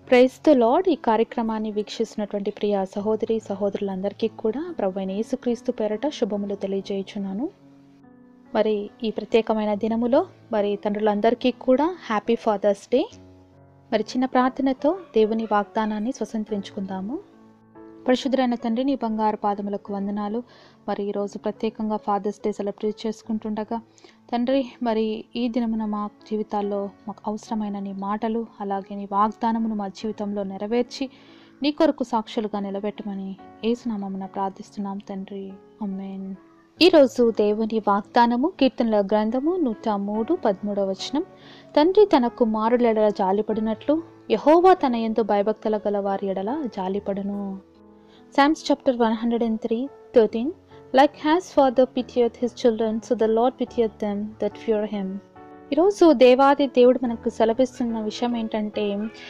Praise the lord ఈ కార్యక్రమాన్ని వీక్షిస్తున్నటువంటి ప్రియ సహోదరి సహోదరులందరికీ కూడా ప్రభు అయిన యేసుక్రీస్తు పేరట శుభములు తెలియజేయుచున్నాను మరి ఈ ప్రత్యేకమైన దినములో మరి తండ్రులందరికీ కూడా హ్యాపీ ఫాదర్స్ డే మరి చిన్న ప్రార్థనతో దేవుని వాగ్దానాన్ని స్వతంత్రించుకుందాము పరిశుద్ధులైన తండ్రి నీ బంగారు పాదములకు వందనాలు మరి ఈరోజు ప్రత్యేకంగా ఫాదర్స్ డే సెలబ్రేట్ చేసుకుంటుండగా తండ్రి మరి ఈ దినమున మా జీవితాల్లో మాకు అవసరమైన నీ మాటలు అలాగే నీ వాగ్దానమును మా జీవితంలో నెరవేర్చి నీ కొరకు సాక్షులుగా నిలబెట్టమని ఏసునామమున ప్రార్థిస్తున్నాం తండ్రి అమ్మేన్ ఈరోజు దేవుని వాగ్దానము కీర్తనల గ్రంథము నూట మూడు పదమూడవ వచనం తండ్రి తన కుమారుల ఎడల జాలిపడినట్లు యహోవా తన ఎందు భయభక్తుల గల వారి ఎడల జాలిపడును Psalms chapter 103 13 Like has father pitieth his children, so the Lord pitieth them that fear him. ఈరోజు దేవాది దేవుడు మనకు సెలవిస్తున్న విషయం ఏంటంటే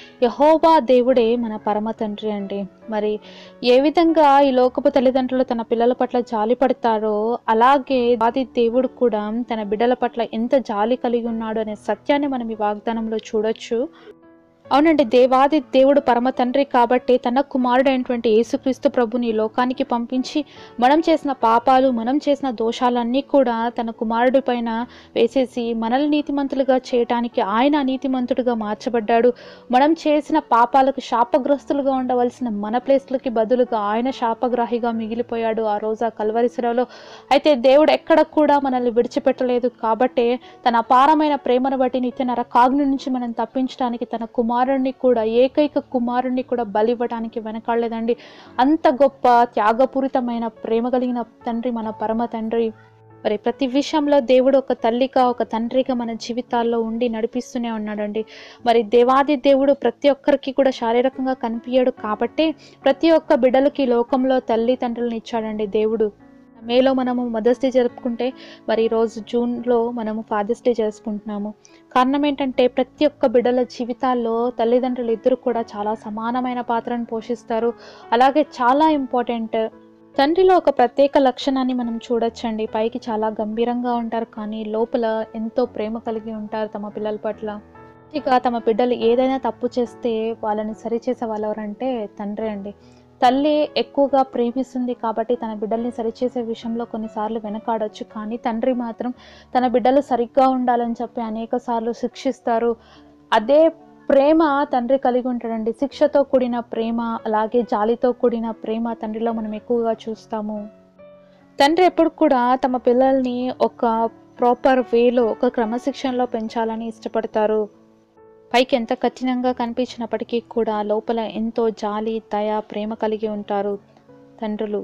యహోవా దేవుడే మన పరమ తండ్రి అండి మరి ఏ విధంగా ఈ లోకపు తల్లిదండ్రులు తన పిల్లల పట్ల జాలి పడతారో అలాగే ఆది దేవుడు కూడా తన బిడ్డల పట్ల ఎంత జాలి కలిగి ఉన్నాడు అనే సత్యాన్ని మనం ఈ వాగ్దానంలో చూడొచ్చు అవునండి దేవాది దేవుడు పరమ తండ్రి కాబట్టి తన కుమారుడైనటువంటి యేసుక్రీస్తు ప్రభుని ఈ లోకానికి పంపించి మనం చేసిన పాపాలు మనం చేసిన దోషాలన్నీ కూడా తన కుమారుడి పైన వేసేసి మనల్ని నీతిమంతులుగా చేయటానికి ఆయన నీతిమంతుడిగా మార్చబడ్డాడు మనం చేసిన పాపాలకు శాపగ్రస్తులుగా ఉండవలసిన మన ప్లేస్లకి బదులుగా ఆయన శాపగ్రాహిగా మిగిలిపోయాడు ఆ రోజు ఆ కల్వరిశిరలో అయితే దేవుడు ఎక్కడ కూడా మనల్ని విడిచిపెట్టలేదు కాబట్టే తన అపారమైన ప్రేమను బట్టి నిత్య నరకాగ్ని నుంచి మనం తప్పించడానికి తన కుమారుణ్ణి కూడా ఏకైక కుమారుణ్ణి కూడా బలివ్వడానికి వెనకాడలేదండి అంత గొప్ప త్యాగపూరితమైన ప్రేమ కలిగిన తండ్రి మన పరమ తండ్రి మరి ప్రతి విషయంలో దేవుడు ఒక తల్లిగా ఒక తండ్రిగా మన జీవితాల్లో ఉండి నడిపిస్తూనే ఉన్నాడండి మరి దేవాది దేవుడు ప్రతి ఒక్కరికి కూడా శారీరకంగా కనిపించాడు కాబట్టి ప్రతి ఒక్క బిడ్డలకి ఈ లోకంలో తల్లి తండ్రులను ఇచ్చాడండి దేవుడు మేలో మనము మదర్స్ డే జరుపుకుంటే మరి ఈరోజు జూన్లో మనము ఫాదర్స్ డే చేసుకుంటున్నాము కారణం ఏంటంటే ప్రతి ఒక్క బిడ్డల జీవితాల్లో తల్లిదండ్రులు ఇద్దరు కూడా చాలా సమానమైన పాత్రను పోషిస్తారు అలాగే చాలా ఇంపార్టెంట్ తండ్రిలో ఒక ప్రత్యేక లక్షణాన్ని మనం చూడొచ్చండి పైకి చాలా గంభీరంగా ఉంటారు కానీ లోపల ఎంతో ప్రేమ కలిగి ఉంటారు తమ పిల్లల పట్ల ఇక తమ బిడ్డలు ఏదైనా తప్పు చేస్తే వాళ్ళని సరిచేసే వాళ్ళు ఎవరంటే తండ్రి అండి తల్లి ఎక్కువగా ప్రేమిస్తుంది కాబట్టి తన బిడ్డల్ని సరిచేసే విషయంలో కొన్నిసార్లు వెనకాడొచ్చు కానీ తండ్రి మాత్రం తన బిడ్డలు సరిగ్గా ఉండాలని చెప్పి అనేక సార్లు శిక్షిస్తారు అదే ప్రేమ తండ్రి కలిగి ఉంటాడండి శిక్షతో కూడిన ప్రేమ అలాగే జాలితో కూడిన ప్రేమ తండ్రిలో మనం ఎక్కువగా చూస్తాము తండ్రి ఎప్పుడు కూడా తమ పిల్లల్ని ఒక ప్రాపర్ వేలో ఒక క్రమశిక్షణలో పెంచాలని ఇష్టపడతారు పైకి ఎంత కఠినంగా కనిపించినప్పటికీ కూడా లోపల ఎంతో జాలి దయ ప్రేమ కలిగి ఉంటారు తండ్రులు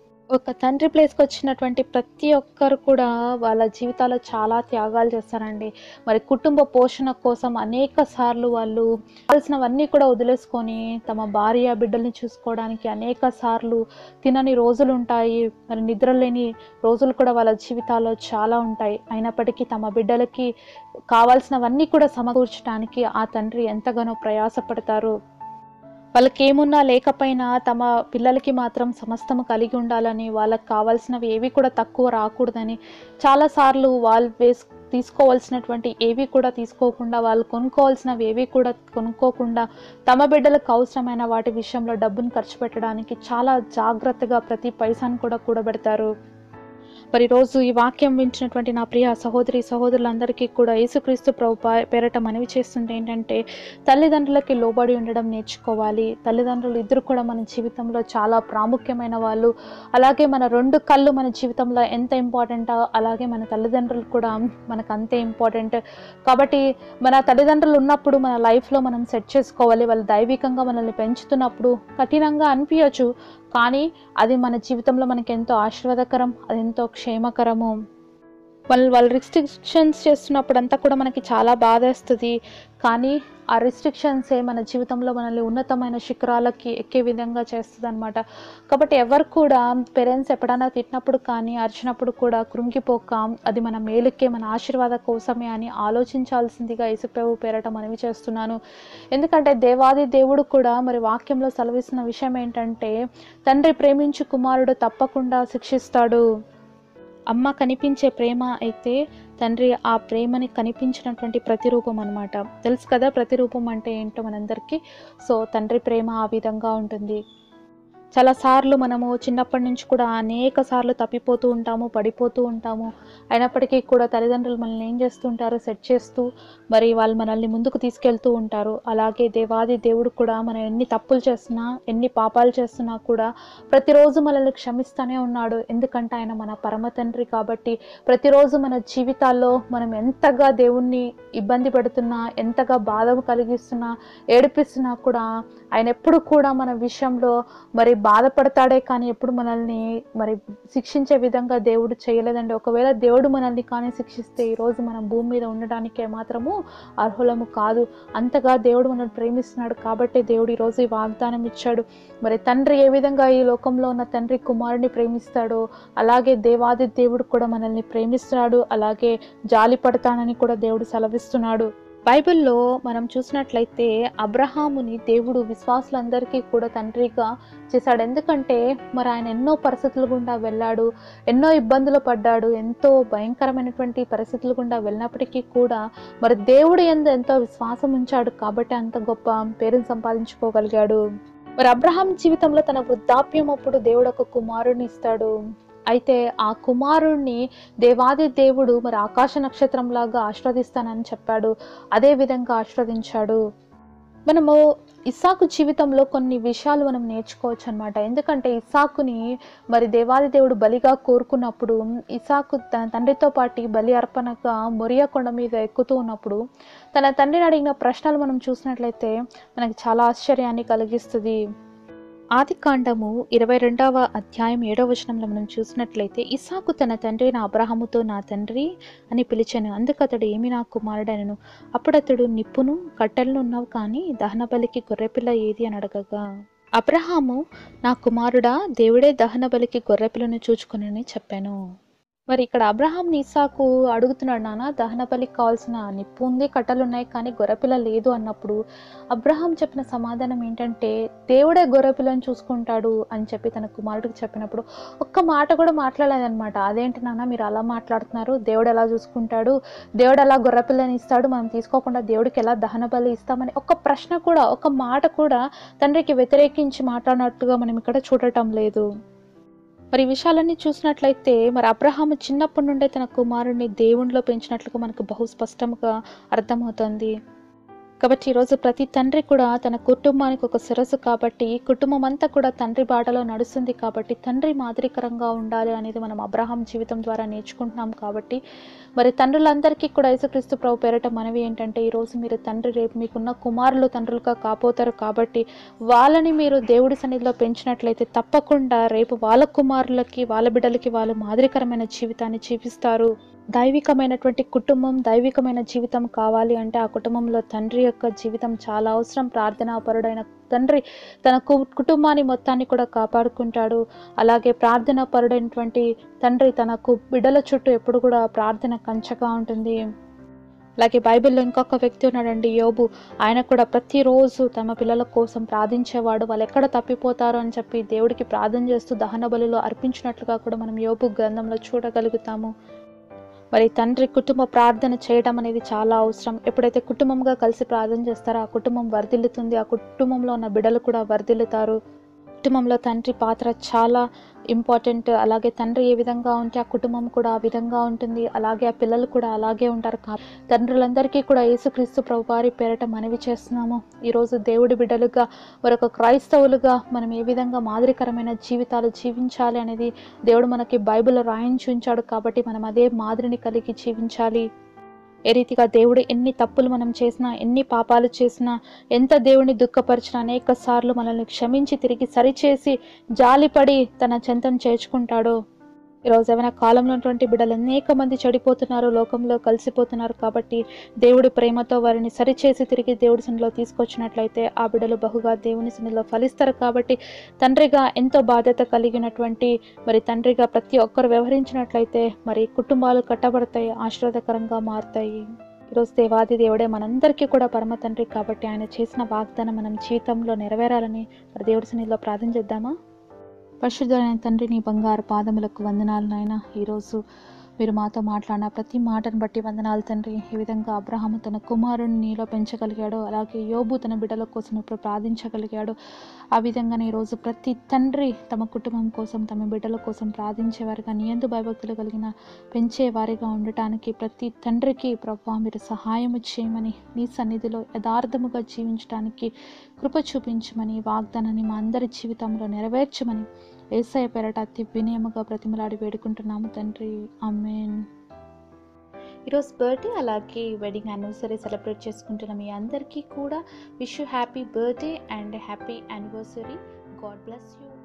ఒక తండ్రి ప్లేస్కి వచ్చినటువంటి ప్రతి ఒక్కరు కూడా వాళ్ళ జీవితాల్లో చాలా త్యాగాలు చేస్తారండి మరి కుటుంబ పోషణ కోసం అనేక సార్లు వాళ్ళు కావాల్సినవన్నీ కూడా వదిలేసుకొని తమ భార్య బిడ్డల్ని చూసుకోవడానికి అనేక సార్లు తినని రోజులు ఉంటాయి మరి నిద్ర లేని రోజులు కూడా వాళ్ళ జీవితాల్లో చాలా ఉంటాయి అయినప్పటికీ తమ బిడ్డలకి కావాల్సినవన్నీ కూడా సమకూర్చడానికి ఆ తండ్రి ఎంతగానో ప్రయాసపడతారు వాళ్ళకి ఏమున్నా లేకపోయినా తమ పిల్లలకి మాత్రం సమస్తము కలిగి ఉండాలని వాళ్ళకి కావాల్సినవి ఏవి కూడా తక్కువ రాకూడదని చాలాసార్లు వాళ్ళు వేసు తీసుకోవాల్సినటువంటి ఏవి కూడా తీసుకోకుండా వాళ్ళు కొనుక్కోవాల్సినవి ఏవి కూడా కొనుక్కోకుండా తమ బిడ్డలకు అవసరమైన వాటి విషయంలో డబ్బును ఖర్చు పెట్టడానికి చాలా జాగ్రత్తగా ప్రతి పైసాను కూడా కూడబెడతారు మరి రోజు ఈ వాక్యం వింటున్నటువంటి నా ప్రియ సహోదరి సహోదరులందరికీ కూడా యేసుక్రీస్తు ప్రభు పా- పేరట మనవి చేస్తుంటే ఏంటంటే తల్లిదండ్రులకి లోబడి ఉండడం నేర్చుకోవాలి తల్లిదండ్రులు ఇద్దరు కూడా మన జీవితంలో చాలా ప్రాముఖ్యమైన వాళ్ళు అలాగే మన రెండు కళ్ళు మన జీవితంలో ఎంత ఇంపార్టెంటో అలాగే మన తల్లిదండ్రులు కూడా మనకు అంతే ఇంపార్టెంట్ కాబట్టి మన తల్లిదండ్రులు ఉన్నప్పుడు మన లైఫ్లో మనం సెట్ చేసుకోవాలి వాళ్ళు దైవికంగా మనల్ని పెంచుతున్నప్పుడు కఠినంగా అనిపించచ్చు కానీ అది మన జీవితంలో మనకి ఎంతో ఆశీర్వాదకరం అది ఎంతో క్షేమకరము వాళ్ళు వాళ్ళు రిస్ట్రిక్షన్స్ చేస్తున్నప్పుడు అంతా కూడా మనకి చాలా బాధేస్తుంది కానీ ఆ రిస్ట్రిక్షన్సే మన జీవితంలో మనల్ని ఉన్నతమైన శిఖరాలకి ఎక్కే విధంగా చేస్తుంది అనమాట కాబట్టి ఎవరు కూడా పేరెంట్స్ ఎప్పుడైనా తిట్టినప్పుడు కానీ అరిచినప్పుడు కూడా కృంగిపోక అది మన మేలుకే మన ఆశీర్వాద కోసమే అని ఆలోచించాల్సిందిగా యేసుప్రభు పేరట మనవి చేస్తున్నాను ఎందుకంటే దేవాది దేవుడు కూడా మరి వాక్యంలో సెలవిస్తున్న విషయం ఏంటంటే తండ్రి ప్రేమించు కుమారుడు తప్పకుండా శిక్షిస్తాడు అమ్మ కనిపించే ప్రేమ అయితే తండ్రి ఆ ప్రేమని కనిపించినటువంటి ప్రతిరూపం అనమాట తెలుసు కదా ప్రతిరూపం అంటే ఏంటో మనందరికీ సో తండ్రి ప్రేమ ఆ విధంగా ఉంటుంది చాలా సార్లు మనము చిన్నప్పటి నుంచి కూడా అనేక సార్లు తప్పిపోతూ ఉంటాము పడిపోతూ ఉంటాము అయినప్పటికీ కూడా తల్లిదండ్రులు మనల్ని ఏం చేస్తుంటారు సెట్ చేస్తూ మరి వాళ్ళు మనల్ని ముందుకు తీసుకెళ్తూ ఉంటారు అలాగే దేవాది దేవుడు కూడా మనం ఎన్ని తప్పులు చేస్తున్నా ఎన్ని పాపాలు చేస్తున్నా కూడా ప్రతిరోజు మనల్ని క్షమిస్తూనే ఉన్నాడు ఎందుకంటే ఆయన మన పరమ తండ్రి కాబట్టి ప్రతిరోజు మన జీవితాల్లో మనం ఎంతగా దేవుణ్ణి ఇబ్బంది పెడుతున్నా ఎంతగా బాధ కలిగిస్తున్నా ఏడిపిస్తున్నా కూడా ఆయన ఎప్పుడు కూడా మన విషయంలో మరి బాధపడతాడే కానీ ఎప్పుడు మనల్ని మరి శిక్షించే విధంగా దేవుడు చేయలేదండి ఒకవేళ దేవుడు మనల్ని కానీ శిక్షిస్తే ఈరోజు మనం భూమి మీద ఉండడానికే మాత్రము అర్హులము కాదు అంతగా దేవుడు మనల్ని ప్రేమిస్తున్నాడు కాబట్టి దేవుడు ఈరోజు ఈ వాగ్దానం ఇచ్చాడు మరి తండ్రి ఏ విధంగా ఈ లోకంలో ఉన్న తండ్రి కుమారుని ప్రేమిస్తాడో అలాగే దేవాది దేవుడు కూడా మనల్ని ప్రేమిస్తున్నాడు అలాగే జాలి పడతానని కూడా దేవుడు సెలవిస్తున్నాడు బైబిల్లో మనం చూసినట్లయితే అబ్రహాముని దేవుడు విశ్వాసులందరికీ కూడా తండ్రిగా చేశాడు ఎందుకంటే మరి ఆయన ఎన్నో పరిస్థితుల గుండా వెళ్ళాడు ఎన్నో ఇబ్బందులు పడ్డాడు ఎంతో భయంకరమైనటువంటి పరిస్థితుల గుండా వెళ్ళినప్పటికీ కూడా మరి దేవుడు ఎందు ఎంతో విశ్వాసం ఉంచాడు కాబట్టి అంత గొప్ప పేరుని సంపాదించుకోగలిగాడు మరి అబ్రహాం జీవితంలో తన వృద్ధాప్యం అప్పుడు దేవుడు ఒక కుమారుని ఇస్తాడు అయితే ఆ కుమారుణ్ణి దేవాది దేవుడు మరి ఆకాశ నక్షత్రంలాగా ఆశ్రవదిస్తానని చెప్పాడు అదే విధంగా ఆశ్రవదించాడు మనము ఇస్సాకు జీవితంలో కొన్ని విషయాలు మనం నేర్చుకోవచ్చు అనమాట ఎందుకంటే ఇస్సాకుని మరి దేవాది దేవుడు బలిగా కోరుకున్నప్పుడు ఇసాకు తన తండ్రితో పాటు బలి అర్పణగా మొరియా కొండ మీద ఎక్కుతూ ఉన్నప్పుడు తన తండ్రిని అడిగిన ప్రశ్నలు మనం చూసినట్లయితే మనకి చాలా ఆశ్చర్యాన్ని కలిగిస్తుంది ఆది కాండము ఇరవై రెండవ అధ్యాయం ఏడవ వచనంలో మనం చూసినట్లయితే ఇసాకు తన తండ్రి నా అబ్రహముతో నా తండ్రి అని పిలిచాను అందుకు అతడు ఏమి నా కుమారుడనను అప్పుడు అతడు నిప్పును కట్టెలను ఉన్నావు కానీ దహన బలికి గొర్రెపిల్ల ఏది అని అడగగా అబ్రహాము నా కుమారుడా దేవుడే దహన బలికి గొర్రెపిల్లను చూచుకొనని చెప్పాను మరి ఇక్కడ అబ్రహాం ఇసాకు అడుగుతున్నాడు నాన్న దహన బలికి కావాల్సిన నిప్పు ఉంది కట్టెలు ఉన్నాయి కానీ గొర్రెపిల్ల లేదు అన్నప్పుడు అబ్రహాం చెప్పిన సమాధానం ఏంటంటే దేవుడే గొర్రెపిల్లని చూసుకుంటాడు అని చెప్పి తన కుమారుడికి చెప్పినప్పుడు ఒక్క మాట కూడా మాట్లాడలేదన్నమాట అదేంటి నాన్న మీరు అలా మాట్లాడుతున్నారు దేవుడు ఎలా చూసుకుంటాడు దేవుడు ఎలా గొర్రెపిల్లని ఇస్తాడు మనం తీసుకోకుండా దేవుడికి ఎలా దహన బలి ఇస్తామని ఒక ప్రశ్న కూడా ఒక మాట కూడా తండ్రికి వ్యతిరేకించి మాట్లాడినట్టుగా మనం ఇక్కడ చూడటం లేదు మరి ఈ విషయాలన్నీ చూసినట్లయితే మరి అబ్రహాము చిన్నప్పటి నుండే తన కుమారుడిని దేవునిలో పెంచినట్లుగా మనకు బహు స్పష్టంగా అర్థమవుతుంది కాబట్టి ఈరోజు ప్రతి తండ్రి కూడా తన కుటుంబానికి ఒక శిరస్సు కాబట్టి కుటుంబం అంతా కూడా తండ్రి బాటలో నడుస్తుంది కాబట్టి తండ్రి మాదిరికరంగా ఉండాలి అనేది మనం అబ్రహాం జీవితం ద్వారా నేర్చుకుంటున్నాం కాబట్టి మరి తండ్రులందరికీ కూడా యేసుక్రీస్తు ప్రభు పేరట మనవి ఏంటంటే ఈరోజు మీరు తండ్రి రేపు మీకున్న కుమారులు తండ్రులుగా కాపోతారు కాబట్టి వాళ్ళని మీరు దేవుడి సన్నిధిలో పెంచినట్లయితే తప్పకుండా రేపు వాళ్ళ కుమారులకి వాళ్ళ బిడ్డలకి వాళ్ళు మాదిరికరమైన జీవితాన్ని జీవిస్తారు దైవికమైనటువంటి కుటుంబం దైవికమైన జీవితం కావాలి అంటే ఆ కుటుంబంలో తండ్రి యొక్క జీవితం చాలా అవసరం ప్రార్థనాపరుడైన తండ్రి తన కు- కుటుంబాన్ని మొత్తాన్ని కూడా కాపాడుకుంటాడు అలాగే ప్రార్థనా పరుడైనటువంటి తండ్రి తనకు బిడ్డల చుట్టూ ఎప్పుడు కూడా ప్రార్థన కంచగా ఉంటుంది అలాగే బైబిల్లో ఇంకొక వ్యక్తి ఉన్నాడండి యోబు ఆయన కూడా ప్రతిరోజు తమ పిల్లల కోసం ప్రార్థించేవాడు వాళ్ళు ఎక్కడ తప్పిపోతారో అని చెప్పి దేవుడికి ప్రార్థన చేస్తూ దహన బలిలో అర్పించినట్లుగా కూడా మనం యోబు గ్రంథంలో చూడగలుగుతాము మరి తండ్రి కుటుంబ ప్రార్థన చేయడం అనేది చాలా అవసరం ఎప్పుడైతే కుటుంబంగా కలిసి ప్రార్థన చేస్తారో ఆ కుటుంబం వర్ధిల్లుతుంది ఆ కుటుంబంలో ఉన్న బిడ్డలు కూడా వర్ధిల్లుతారు కుటుంబంలో తండ్రి పాత్ర చాలా ఇంపార్టెంట్ అలాగే తండ్రి ఏ విధంగా ఉంటే ఆ కుటుంబం కూడా ఆ విధంగా ఉంటుంది అలాగే ఆ పిల్లలు కూడా అలాగే ఉంటారు కా తండ్రులందరికీ కూడా యేసుక్రీస్తు ప్రభువారి పేరట మనవి చేస్తున్నాము ఈరోజు దేవుడి బిడ్డలుగా మరొక క్రైస్తవులుగా మనం ఏ విధంగా మాదిరికరమైన జీవితాలు జీవించాలి అనేది దేవుడు మనకి బైబిల్లో రాయించి ఉంచాడు కాబట్టి మనం అదే మాదిరిని కలిగి జీవించాలి ఏ రీతిగా దేవుడు ఎన్ని తప్పులు మనం చేసినా ఎన్ని పాపాలు చేసినా ఎంత దేవుని దుఃఖపరిచినా అనేక సార్లు మనల్ని క్షమించి తిరిగి సరిచేసి జాలిపడి తన చెంతను చేర్చుకుంటాడో ఈరోజు ఏమైనా కాలంలో ఉన్నటువంటి బిడ్డలు అనేక మంది చెడిపోతున్నారు లోకంలో కలిసిపోతున్నారు కాబట్టి దేవుడి ప్రేమతో వారిని సరిచేసి తిరిగి దేవుడి సన్నిలో తీసుకొచ్చినట్లయితే ఆ బిడ్డలు బహుగా దేవుని సన్నిలో ఫలిస్తారు కాబట్టి తండ్రిగా ఎంతో బాధ్యత కలిగినటువంటి మరి తండ్రిగా ప్రతి ఒక్కరు వ్యవహరించినట్లయితే మరి కుటుంబాలు కట్టబడతాయి ఆశీర్వాదకరంగా మారుతాయి ఈరోజు దేవాది దేవుడే మనందరికీ కూడా పరమ తండ్రి కాబట్టి ఆయన చేసిన వాగ్దానం మనం జీవితంలో నెరవేరాలని మరి దేవుడి సన్నిధిలో ప్రార్థన చేద్దామా పరిశుద్ధమైన తండ్రి నీ బంగారు పాదములకు వందనాలు నాయన ఈరోజు మీరు మాతో మాట్లాడిన ప్రతి మాటను బట్టి వందనాలు తండ్రి ఈ విధంగా అబ్రహాము తన కుమారుని నీలో పెంచగలిగాడు అలాగే యోబు తన బిడ్డల కోసం ఇప్పుడు ప్రార్థించగలిగాడు ఆ విధంగానే ఈరోజు ప్రతి తండ్రి తమ కుటుంబం కోసం తమ బిడ్డల కోసం ప్రార్థించేవారుగా నీ ఎందు భయభక్తులు కలిగిన పెంచేవారిగా ఉండటానికి ప్రతి తండ్రికి ప్రభావ మీరు సహాయం చేయమని నీ సన్నిధిలో యథార్థముగా జీవించడానికి కృప చూపించమని వాగ్దానాన్ని మా అందరి జీవితంలో నెరవేర్చమని ఏసయ పేరట అతి వినయముగా ప్రతిమలాడి వేడుకుంటున్నాము తండ్రి అమ్మేన్ ఈరోజు బర్త్డే అలాగే వెడ్డింగ్ యానివర్సరీ సెలబ్రేట్ చేసుకుంటున్న మీ అందరికీ కూడా wish you happy birthday and happy anniversary God bless you